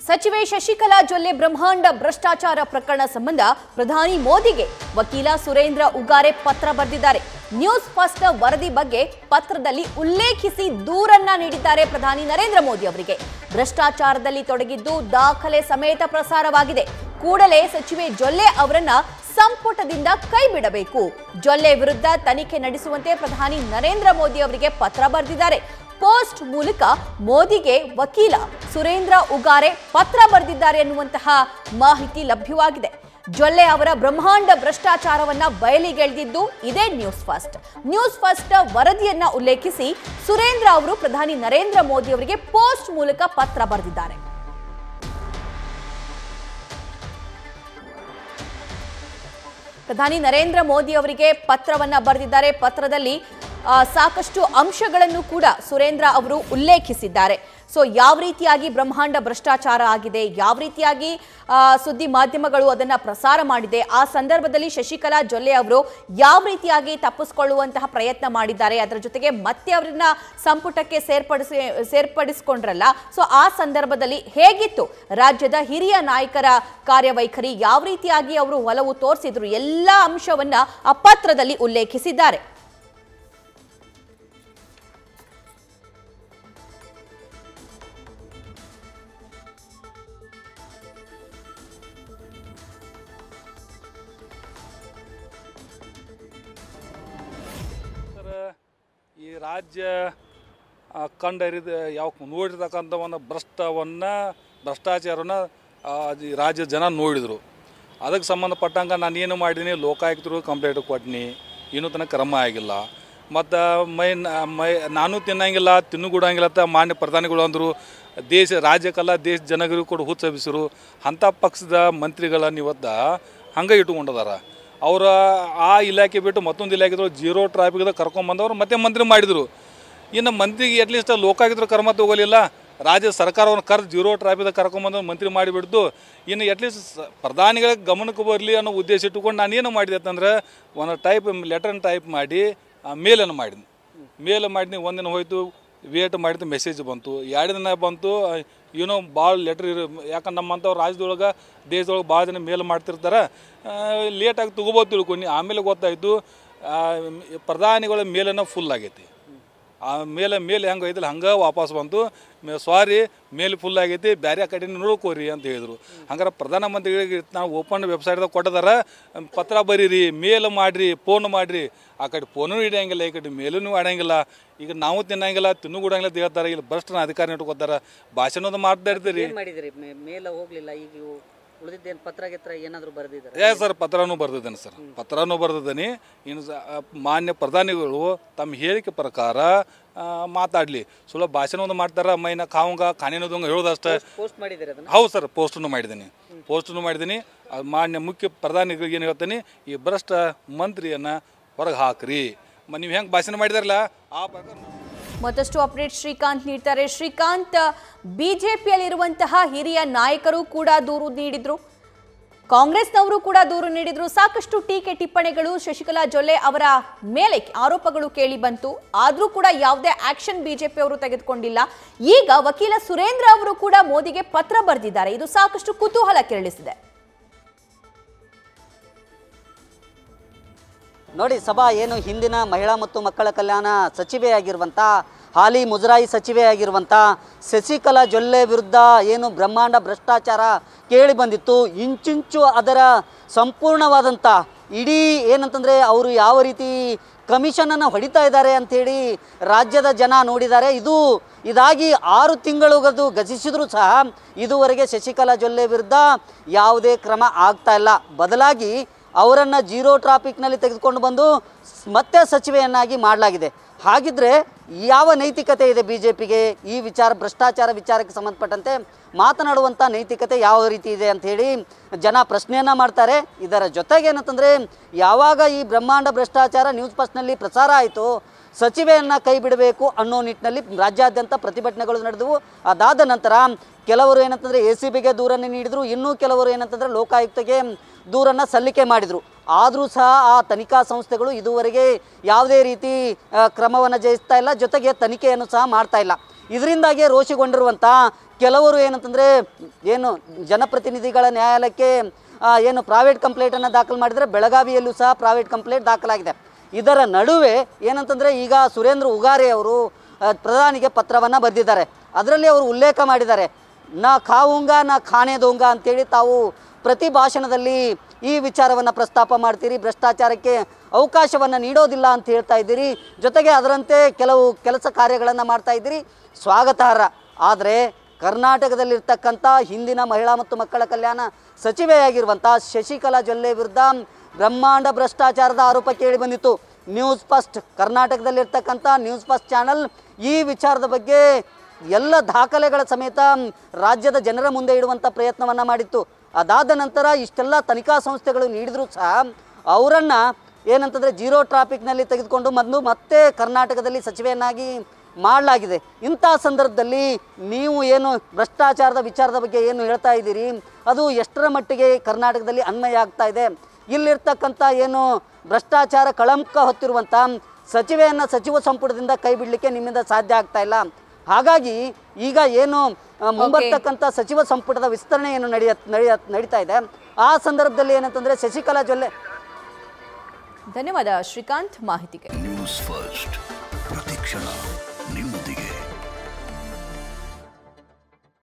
ಸಚಿವೆ ಶಶಿಕಲಾ ಜೊಲ್ಲೆ ಬ್ರಹ್ಮಾಂಡ ಭ್ರಷ್ಟಾಚಾರ ಪ್ರಕರಣ ಸಂಬಂಧ ಪ್ರಧಾನಿ ಮೋದಿಗೆ ವಕೀಲ ಸುರೇಂದ್ರ ಉಗಾರೆ ಪತ್ರ ಬರೆದಿದ್ದಾರೆ ನ್ಯೂಸ್ ಫಸ್ಟ್ ವರದಿ ಬಗ್ಗೆ ಪತ್ರದಲ್ಲಿ ಉಲ್ಲೇಖಿಸಿ ದೂರನ್ನ ನೀಡಿದ್ದಾರೆ ಪ್ರಧಾನಿ ನರೇಂದ್ರ ಮೋದಿ ಅವರಿಗೆ ಭ್ರಷ್ಟಾಚಾರದಲ್ಲಿ ತೊಡಗಿದ್ದು ದಾಖಲೆ ಸಮೇತ ಪ್ರಸಾರವಾಗಿದೆ ಕೂಡಲೇ ಸಚಿವೆ ಜೊಲ್ಲೆ ಅವರನ್ನ ಸಂಪುಟದಿಂದ ಕೈ ಬಿಡಬೇಕು ಜೊಲ್ಲೆ ವಿರುದ್ಧ ತನಿಖೆ ನಡೆಸುವಂತೆ ಪ್ರಧಾನಿ ನರೇಂದ್ರ ಮೋದಿ ಅವರಿಗೆ ಪತ್ರ ಬರೆದಿದ್ದಾರೆ ಪೋಸ್ಟ್ ಮೂಲಕ ಮೋದಿಗೆ ವಕೀಲ ಸುರೇಂದ್ರ ಉಗಾರೆ ಪತ್ರ ಬರೆದಿದ್ದಾರೆ ಎನ್ನುವಂತಹ ಮಾಹಿತಿ ಲಭ್ಯವಾಗಿದೆ ಜೊಲ್ಲೆ ಅವರ ಬ್ರಹ್ಮಾಂಡ ಭ್ರಷ್ಟಾಚಾರವನ್ನ ಬಯಲಿಗೆಳೆದಿದ್ದು ಇದೇ ನ್ಯೂಸ್ ಫಸ್ಟ್ ನ್ಯೂಸ್ ಫಸ್ಟ್ ವರದಿಯನ್ನ ಉಲ್ಲೇಖಿಸಿ ಸುರೇಂದ್ರ ಅವರು ಪ್ರಧಾನಿ ನರೇಂದ್ರ ಮೋದಿ ಅವರಿಗೆ ಪೋಸ್ಟ್ ಮೂಲಕ ಪತ್ರ ಬರೆದಿದ್ದಾರೆ ಪ್ರಧಾನಿ ನರೇಂದ್ರ ಮೋದಿ ಅವರಿಗೆ ಪತ್ರವನ್ನ ಬರೆದಿದ್ದಾರೆ ಪತ್ರದಲ್ಲಿ ಆ, ಸಾಕಷ್ಟು ಅಂಶಗಳನ್ನು ಕೂಡ ಸುರೇಂದ್ರ ಅವರು ಉಲ್ಲೇಖಿಸಿದ್ದಾರೆ ಸೊ ಯಾವ ರೀತಿಯಾಗಿ ಬ್ರಹ್ಮಾಂಡ ಭ್ರಷ್ಟಾಚಾರ ಆಗಿದೆ ಯಾವ ರೀತಿಯಾಗಿ ಆ, ಸುದ್ದಿ ಮಾಧ್ಯಮಗಳು ಅದನ್ನ ಪ್ರಸಾರ ಮಾಡಿದೆ ಆ ಸಂದರ್ಭದಲ್ಲಿ ಶಶಿಕಲಾ ಜೊಲ್ಲೆ ಅವರು ಯಾವ ರೀತಿಯಾಗಿ ತಪ್ಪಿಸ್ಕೊಳ್ಳುವಂತಹ ಪ್ರಯತ್ನ ಮಾಡಿದ್ದಾರೆ ಅದರ ಜೊತೆಗೆ ಮತ್ತೆ ಅವರನ್ನ ಸಂಪುಟಕ್ಕೆ ಸೇರ್ಪಡಿಸಿ ಸೇರ್ಪಡಿಸಿಕೊಂಡ್ರಲ್ಲ ಸೊ ಆ ಸಂದರ್ಭದಲ್ಲಿ ಹೇಗಿತ್ತು ರಾಜ್ಯದ ಹಿರಿಯ ನಾಯಕರ ಕಾರ್ಯವೈಖರಿ ಯಾವ ರೀತಿಯಾಗಿ ಅವರು ಒಲವು ತೋರಿಸಿದ್ರು ಎಲ್ಲ ಅಂಶವನ್ನ ಆ ಪತ್ರದಲ್ಲಿ ಉಲ್ಲೇಖಿಸಿದ್ದಾರೆ ಸರ್ ಈ ರಾಜ್ಯ ಆ, ಕಂಡರಿದ ಯಾವ ನೋಡಿರ್ತಕ್ಕಂಥ ಒಂದು ಭ್ರಷ್ಟವನ್ನು ಭ್ರಷ್ಟಾಚಾರನ ಆ, ಈ ರಾಜ್ಯದ ಜನ ನೋಡಿದರು ಅದಕ್ಕೆ ಸಂಬಂಧಪಟ್ಟಂಗೆ ನಾನು ಏನು ಮಾಡಿದ್ದೀನಿ ಲೋಕಾಯುಕ್ತರು ಕಂಪ್ಲೇಂಟ್ ಕೊಟ್ಟಿನಿ ಇನ್ನೂ ತನಕ ಕ್ರಮ ಆಗಿಲ್ಲ ಮತ್ತು ಮೈ ಮೈ ನಾನು ತಿನ್ನಂಗಿಲ್ಲ ತಿನ್ನುಗೂಡಂಗಿಲ್ಲ ಅಂತ ಮಾನ್ಯ ಪ್ರಧಾನಿಗಳು ಅಂದರು ದೇಶ ರಾಜ್ಯಕ್ಕೆಲ್ಲ ದೇಶ ಜನಗಳಿಗೂ ಕೂಡ ಹುಚ್ಚಬಿಸಿರು ಅಂಥ ಪಕ್ಷದ ಮಂತ್ರಿಗಳನ್ನ ಇವತ್ತು ಹಂಗೆ ಇಟ್ಕೊಂಡದಾರ ಅವರ ಆ ಇಲಾಖೆ ಬಿಟ್ಟು ಮತ್ತೊಂದು ಇಲಾಖೆ ಜೀರೋ ಟ್ರಾಫಿಕ್ದಾಗ ಕರ್ಕೊಂಬಂದವರು ಮತ್ತೆ ಮಂತ್ರಿ ಮಾಡಿದರು ಇನ್ನು ಮಂತ್ರಿಗೆ ಅಟ್ಲೀಸ್ಟ್ ಲೋಕಾಯುಕ್ತರು ಕ್ರಮ ತಗೋಲಿಲ್ಲ ರಾಜ್ಯ ಸರ್ಕಾರವನ್ನು ಕರೆದು ಜೀರೋ ಟ್ರಾಫಿಕ್ದಾಗ ಕರ್ಕೊಂಬಂದು ಮಂತ್ರಿ ಮಾಡಿಬಿಡ್ತು ಇನ್ನು ಅಟ್ಲೀಸ್ಟ್ ಪ್ರಧಾನಿಗಳಿಗೆ ಗಮನಕ್ಕೆ ಬರಲಿ ಅನ್ನೋ ಉದ್ದೇಶ ಇಟ್ಟುಕೊಂಡು ನಾನೇನು ಮಾಡಿದೆ ಅಂತಂದ್ರೆ ಒಂದು ಟೈಪ್ ಲೆಟರ್ನ ಟೈಪ್ ಮಾಡಿ ಮೇಲನ್ನು ಮಾಡಿದ್ನಿ ಮೇಲ್ ಮಾಡಿದ್ನಿ ಒಂದಿನ ಹೋಯ್ತು ವೇಟ್ ಮಾಡಿದ ಮೆಸೇಜ್ ಬಂತು ಎರಡು ದಿನ ಬಂತು ಏನೋ ಭಾಳ ಲೆಟ್ರ್ ಇರೋ ಯಾಕಂದ್ರೆ ನಮ್ಮಂಥವ್ರು ರಾಜ್ಯದೊಳಗೆ ದೇಶದೊಳಗೆ ಭಾಳ ಜನ ಮೇಲ್ ಮಾಡ್ತಿರ್ತಾರೆ ಲೇಟಾಗಿ ತಗೋಬೋದು ತಿಳ್ಕೊಂಡು ಆಮೇಲೆ ಗೊತ್ತಾಯಿತು ಪ್ರಧಾನಿಗಳ ಮೇಲನ್ನು ಫುಲ್ ಆಗೈತಿ ಆ ಮೇಲೆ ಮೇಲೆ ಹೆಂಗೆ ಐತಿಲ್ಲ ಹಂಗೆ ವಾಪಸ್ ಬಂತು ಸಾರಿ ಮೇಲೆ ಫುಲ್ ಆಗೈತಿ ಬೇರೆ ಕಡೆ ನೋಡ್ಕೋರಿ ಅಂತ ಹೇಳಿದರು ಹಂಗಾರೆ ಪ್ರಧಾನಮಂತ್ರಿಗಳಿಗೆ ನಾವು ಓಪನ್ ವೆಬ್ಸೈಟ್ದಾಗ ಕೊಟ್ಟದಾರ ಪತ್ರ ಬರೀರಿ ಮೇಲ್ ಮಾಡಿರಿ ಫೋನ್ ಮಾಡಿರಿ ಆ ಕಡೆ ಫೋನು ಹಿಡಿಯಂಗಿಲ್ಲ ಈ ಕಡೆ ಮೇಲೂ ಆಡಂಗಿಲ್ಲ ಈಗ ನಾವು ತಿನ್ನಂಗಿಲ್ಲ ತಿನ್ನು ಕೊಡಂಗಿಲ್ಲ ಅಂತ ಹೇಳ್ತಾರೆ ಇಲ್ಲಿ ಭ್ರಷ್ಟನ ಅಧಿಕಾರಿ ಇಟ್ಕೋತಾರೆ ಭಾಷಣದ ಮಾತಾಡ್ತೀರಿ ಏನ್ ಮಾಡಿದಿರಿ ಮೇ- ಮೇಲ ಹೋಗ್ಲಿಲ್ಲ ಈಗ ಇವು ಉಳಿದಿದ್ದೇನು ಪತ್ರ ಗಿತ್ರ ಏನಾದ್ರು ಬರೆದಿದ್ದಾರೆ ಏ ಸರ್ ಪತ್ರನೂ ಬರ್ದಿದ್ದೇನೆ ಸರ್ ಪತ್ರನೂ ಬರ್ದಿದ್ದೇನೆ ಇನ್ನು ಸ- ಆ, ಮಾನ್ಯ ಪ್ರಧಾನಿಗಳು ತಮ್ಮ ಹೇಳಿಕೆ ಪ್ರಕಾರ ಮಾತಾಡಲಿ ಸುಲಭ ಭಾಷಣ ಒಂದು ಮಾಡ್ತಾರೆ ಮೈನ ಕಾವಂಗ ಕಾಣಿನೋದಂಗ ಹೇಳೋದಷ್ಟೇ ಪೋಸ್ಟ್ ಮಾಡಿದಿರಿ ಅದನ್ನ ಹೌದು ಸರ್ ಪೋಸ್ಟನ್ನು ಮಾಡಿದ್ದೀನಿ ಪೋಸ್ಟನ್ನು ಮಾಡಿದ್ದೀನಿ ಅದು ಮಾನ್ಯ ಮುಖ್ಯ ಪ್ರಧಾನಿಗಳಿಗೆ ಏನು ಹೇಳ್ತೀನಿ ಈ ಭ್ರಷ್ಟ ಮಂತ್ರಿಯನ್ನು ಹೊರಗೆ ಹಾಕ್ರಿ ಮ ನೀವು ಹೆಂಗೆ ಭಾಷಣ ಮಾಡಿದಾರಲ್ಲ ಆ ಪ್ರಕಾರ ಮತ್ತಷ್ಟು ಅಪ್ಡೇಟ್ ಶ್ರೀಕಾಂತ್ ನೀಡ್ತಾರೆ ಶ್ರೀಕಾಂತ್ ಬಿಜೆಪಿಯಲ್ಲಿರುವಂತಹ ಹಿರಿಯ ನಾಯಕರು ಕೂಡ ದೂರು ನೀಡಿದ್ರು ಕಾಂಗ್ರೆಸ್ನವರು ಕೂಡ ದೂರು ನೀಡಿದ್ರು ಸಾಕಷ್ಟು ಟೀಕೆ ಟಿಪ್ಪಣಿಗಳು ಶಶಿಕಲಾ ಜೊಲ್ಲೆ ಅವರ ಮೇಲೆ ಆರೋಪಗಳು ಕೇಳಿ ಬಂತು ಆದ್ರೂ ಕೂಡ ಯಾವುದೇ ಆಕ್ಷನ್ ಬಿಜೆಪಿ ಅವರು ತೆಗೆದುಕೊಂಡಿಲ್ಲ ಈಗ ವಕೀಲ ಸುರೇಂದ್ರ ಅವರು ಕೂಡ ಮೋದಿಗೆ ಪತ್ರ ಬರೆದಿದ್ದಾರೆ ಇದು ಸಾಕಷ್ಟು ಕುತೂಹಲ ಕೆರಳಿಸಿದೆ ನೋಡಿ ಸಭಾ ಏನು ಹಿಂದಿನ ಮಹಿಳಾ ಮತ್ತು ಮಕ್ಕಳ ಕಲ್ಯಾಣ ಸಚಿವೆಯಾಗಿರುವಂಥ ಹಾಲಿ ಮುಜರಾಯಿ ಸಚಿವೆಯಾಗಿರುವಂಥ ಶಶಿಕಲಾ ಜೊಲ್ಲೆ ವಿರುದ್ಧ ಏನು ಬ್ರಹ್ಮಾಂಡ ಭ್ರಷ್ಟಾಚಾರ ಕೇಳಿ ಬಂದಿತ್ತು ಇಂಚಿಂಚು ಅದರ ಸಂಪೂರ್ಣವಾದಂಥ ಇಡೀ ಏನಂತಂದರೆ ಅವರು ಯಾವ ರೀತಿ ಕಮಿಷನನ್ನು ಹೊಡಿತಾ ಇದ್ದಾರೆ ಅಂಥೇಳಿ ರಾಜ್ಯದ ಜನ ನೋಡಿದ್ದಾರೆ ಇದು ಇದಾಗಿ ಆರು ತಿಂಗಳುಗದು ಗತಿಸಿದರೂ ಸಹ ಇದುವರೆಗೆ ಶಶಿಕಲಾ ಜೊಲ್ಲೆ ವಿರುದ್ಧ ಯಾವುದೇ ಕ್ರಮ ಆಗ್ತಾ ಇಲ್ಲ ಬದಲಾಗಿ ಅವರನ್ನು ಜೀರೋ ಟ್ರಾಫಿಕ್ನಲ್ಲಿ ತೆಗೆದುಕೊಂಡು ಬಂದು ಸ್- ಮತ್ತೆ ಸಚಿವೆಯನ್ನಾಗಿ ಮಾಡಲಾಗಿದೆ ಹಾಗಿದ್ರೆ ಯಾವ ನೈತಿಕತೆ ಇದೆ ಬಿ ಜೆ ಪಿಗೆ ಈ ವಿಚಾರ ಭ್ರಷ್ಟಾಚಾರ ವಿಚಾರಕ್ಕೆ ಸಂಬಂಧಪಟ್ಟಂತೆ ಮಾತನಾಡುವಂಥ ನೈತಿಕತೆ ಯಾವ ರೀತಿ ಇದೆ ಅಂತ ಹೇಳಿ ಜನ ಪ್ರಶ್ನೆಯನ್ನು ಮಾಡ್ತಾರೆ ಇದರ ಜೊತೆಗೆ ಏನಂತಂದರೆ ಯಾವಾಗ ಈ ಬ್ರಹ್ಮಾಂಡ ಭ್ರಷ್ಟಾಚಾರ ನ್ಯೂಸ್ ಫಸ್ಟ್ನಲ್ಲಿ ಪ್ರಸಾರ ಆಯಿತು ಸಚಿವೆಯನ್ನು ಕೈ ಬಿಡಬೇಕು ಅನ್ನೋ ನಿಟ್ಟಿನಲ್ಲಿ ರಾಜ್ಯಾದ್ಯಂತ ಪ್ರತಿಭಟನೆಗಳು ನಡೆದವು ಅದಾದ ನಂತರ ಕೆಲವರು ಏನಂತಂದರೆ ಎ ಸಿ ಬಿಗೆ ದೂರನ್ನು ನೀಡಿದರು ಇನ್ನೂ ಕೆಲವರು ಏನಂತಂದರೆ ಲೋಕಾಯುಕ್ತಗೆ ದೂರನ್ನು ಸಲ್ಲಿಕೆ ಮಾಡಿದರು ಆದರೂ ಸಹ ಆ ತನಿಖಾ ಸಂಸ್ಥೆಗಳು ಇದುವರೆಗೆ ಯಾವುದೇ ರೀತಿ ಕ್ರಮವನ್ನು ಜಯಿಸ್ತಾ ಇಲ್ಲ ಜೊತೆಗೆ ತನಿಖೆಯನ್ನು ಸಹ ಮಾಡ್ತಾ ಇಲ್ಲ ಇದರಿಂದಾಗಿ ರೋಷಿಗೊಂಡಿರುವಂಥ ಕೆಲವರು ಏನಂತಂದರೆ ಏನು ಜನಪ್ರತಿನಿಧಿಗಳ ನ್ಯಾಯಾಲಯಕ್ಕೆ ಆ, ಏನು ಪ್ರೈವೇಟ್ ಕಂಪ್ಲೇಂಟನ್ನು ದಾಖಲು ಮಾಡಿದರೆ ಬೆಳಗಾವಿಯಲ್ಲೂ ಸಹ ಪ್ರೈವೇಟ್ ಕಂಪ್ಲೇಂಟ್ ದಾಖಲಾಗಿದೆ ಇದರ ನಡುವೆ ಏನಂತಂದರೆ ಈಗ ಸುರೇಂದ್ರ ಉಗಾರೆ ಅವರು ಆ, ಪ್ರಧಾನಿಗೆ ಪತ್ರವನ್ನು ಬರೆದಿದ್ದಾರೆ ಅದರಲ್ಲಿ ಅವರು ಉಲ್ಲೇಖ ಮಾಡಿದ್ದಾರೆ ನಾ ಖಾವುಂಗ ನಾ ಖಾನೆ ದೋಂಗ ಅಂತೇಳಿ ತಾವು ಪ್ರತಿ ಭಾಷಣದಲ್ಲಿ ಈ ವಿಚಾರವನ್ನು ಪ್ರಸ್ತಾಪ ಮಾಡ್ತೀರಿ ಭ್ರಷ್ಟಾಚಾರಕ್ಕೆ ಅವಕಾಶವನ್ನು ನೀಡೋದಿಲ್ಲ ಅಂತ ಹೇಳ್ತಾ ಇದ್ದೀರಿ ಜೊತೆಗೆ ಅದರಂತೆ ಕೆಲವು ಕೆಲಸ ಕಾರ್ಯಗಳನ್ನು ಮಾಡ್ತಾ ಇದ್ದೀರಿ ಸ್ವಾಗತಾರ್ಹ ಆದರೆ ಕರ್ನಾಟಕದಲ್ಲಿರ್ತಕ್ಕಂಥ ಹಿಂದಿನ ಮಹಿಳಾ ಮತ್ತು ಮಕ್ಕಳ ಕಲ್ಯಾಣ ಸಚಿವೆಯಾಗಿರುವಂಥ ಶಶಿಕಲಾ ಜೊಲ್ಲೆ ವಿರುದ್ಧ ಬ್ರಹ್ಮಾಂಡ ಭ್ರಷ್ಟಾಚಾರದ ಆರೋಪ ಕೇಳಿ ಬಂದಿತ್ತು ನ್ಯೂಸ್ ಫಸ್ಟ್ ಕರ್ನಾಟಕದಲ್ಲಿರ್ತಕ್ಕಂಥ ನ್ಯೂಸ್ ಫಸ್ಟ್ ಚಾನಲ್ ಈ ವಿಚಾರದ ಬಗ್ಗೆ ಎಲ್ಲ ದಾಖಲೆಗಳ ಸಮೇತ ರಾಜ್ಯದ ಜನರ ಮುಂದೆ ಇಡುವಂಥ ಪ್ರಯತ್ನವನ್ನು ಮಾಡಿತ್ತು ಅದಾದ ನಂತರ ಇಷ್ಟೆಲ್ಲ ತನಿಖಾ ಸಂಸ್ಥೆಗಳು ನೀಡಿದರೂ ಸಹ ಅವರನ್ನು ಏನಂತಂದರೆ ಜೀರೋ ಟ್ರಾಫಿಕ್ನಲ್ಲಿ ತೆಗೆದುಕೊಂಡು ಬಂದು ಮತ್ತೆ ಕರ್ನಾಟಕದಲ್ಲಿ ಸಚಿವೆಯನ್ನಾಗಿ ಮಾಡಲಾಗಿದೆ ಇಂಥ ಸಂದರ್ಭದಲ್ಲಿ ನೀವು ಏನು ಭ್ರಷ್ಟಾಚಾರದ ವಿಚಾರದ ಬಗ್ಗೆ ಏನು ಹೇಳ್ತಾ ಇದ್ದೀರಿ ಅದು ಎಷ್ಟರ ಮಟ್ಟಿಗೆ ಕರ್ನಾಟಕದಲ್ಲಿ ಅನ್ವಯ ಆಗ್ತಾ ಇದೆ ಇಲ್ಲಿರ್ತಕ್ಕಂಥ ಏನು ಭ್ರಷ್ಟಾಚಾರ ಕಳಂಕ ಹೊತ್ತಿರುವಂಥ ಸಚಿವೆಯನ್ನು ಸಚಿವ ಸಂಪುಟದಿಂದ ಕೈ ಬಿಡಲಿಕ್ಕೆ ನಿಮ್ಮಿಂದ ಸಾಧ್ಯ ಆಗ್ತಾ ಇಲ್ಲ ಹಾಗಾಗಿ ಈಗ ಏನು ಆ, ಮುಂಬರ್ತಕ್ಕಂಥ ಸಚಿವ ಸಂಪುಟದ ವಿಸ್ತರಣೆ ಏನು ನಡೆಯ ನಡೆಯ ನಡೀತಾ ಇದೆ ಆ ಸಂದರ್ಭದಲ್ಲಿ ಏನಂತಂದರೆ ಶಶಿಕಲಾ ಜೊಲ್ಲೆ ಧನ್ಯವಾದ ಶ್ರೀಕಾಂತ್ ಮಾಹಿತಿಗೆ ನ್ಯೂಸ್ ಫಸ್ಟ್ ಪ್ರತಿಕ್ಷಣ ನಿಮ್ಮೊಂದಿಗೆ